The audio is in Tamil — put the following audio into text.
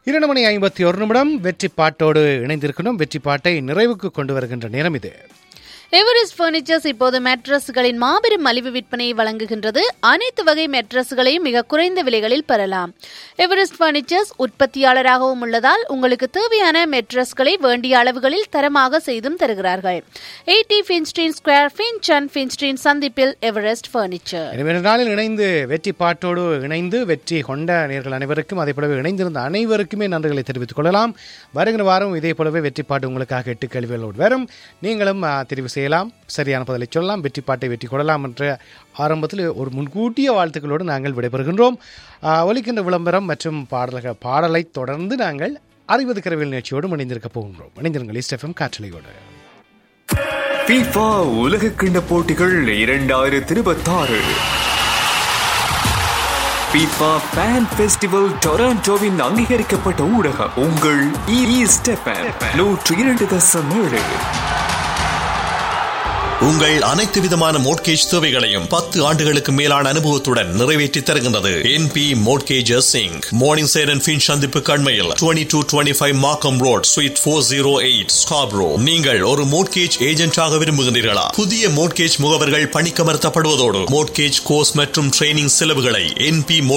இரண்டு மணி ஐம்பத்தி ஒரு நிமிடம் வெற்றி பாட்டோடு இணைந்திருக்கணும் வெற்றி பாட்டை நிறைவுக்கு கொண்டு வருகின்ற நேரம் இது எவரெஸ்ட் பர்னிச்சர்ஸ் இப்போது மேட்ரஸ்களின் மாபெரும் மலிவு விற்பனையை வழங்குகின்றது அனைத்து வகை மேட்ரஸ்களையும் மிக குறைந்த விலைகளில் பெறலாம் எவரெஸ்ட் பர்னிச்சர்ஸ் உற்பத்தியாளராகவும் உள்ளதால் உங்களுக்கு தேவையான மெட்ரஸ்களை வேண்டிய அளவுகளில் தரமாக செய்தும் தருகிறார்கள் eighty Finchdene square Finch and Finchdene சந்திப்பில் எவரெஸ்ட் பர்னிச்சர் எனவே இந்த நாளில் இணைந்து வெற்றி பாட்டோடு இணைந்து வெற்றி கொண்ட நேர்கள் அனைவருக்கும் அதே போலவே இணைந்திருந்த அனைவருக்குமே நன்றிகளை தெரிவித்துக் கொள்ளலாம் வருகிற வாரம் இதே போலவே வெற்றி பாட்டு உங்களுக்காக எட்டு கேள்விகளோடு வரும் நீங்களும் ஆ, தெரிவு செய்யலாம் சரியான பதிலை சொல்லலாம் வெற்றி பாட்டை வெற்றி கொள்ளலாம் என்ற ஆரம்பத்தில் ஒரு முன்கூட்டிய வாழ்த்துக்களோடு நாங்கள் விடைபெறுகின்றோம் ஆ, ஒலிக்கின்ற விளம்பரம் மற்றும் பாடல்கள் பாடலை தொடர்ந்து நாங்கள் அறிவது கரவியல் நிகழ்ச்சியோடு இணைந்திருக்க போகின்றோம் இணைந்திருங்கள் இஸ்டெஃபம் காற்றலையோடு FIFA உலக கிண்ண போட்டிகள் இரண்டாயிரத்தி இருபத்தாறு FIFA Fan Festival டொராண்டோவின் அங்கீகரிக்கப்பட்ட ஊடகம் உங்கள் ஈஸ்ட் நூற்று இரண்டு தசம் ஏழு உங்கள் அனைத்து விதமான மோட்கேஜ் தேவைகளையும் பத்து ஆண்டுகளுக்கு மேலான அனுபவத்துடன் நிறைவேற்றி தருகின்றது என்பி மோட்கேஜஸ் சிங் மார்னிங் சேர் அண்ட் ஃபின் சந்திப்பு கண்மையில் twenty two twenty five Markham road suite four zero eight Scarborough நீங்கள் ஒரு மோட்கேஜ் ஏஜென்டாக விரும்புகின்றீர்களா புதிய மோட்கேஜ் முகவர்கள் பணிக்கமர்த்தப்படுவதோடு மோட்கேஜ் கோர்ஸ் மற்றும் ட்ரைனிங் செலவுகளை என்பி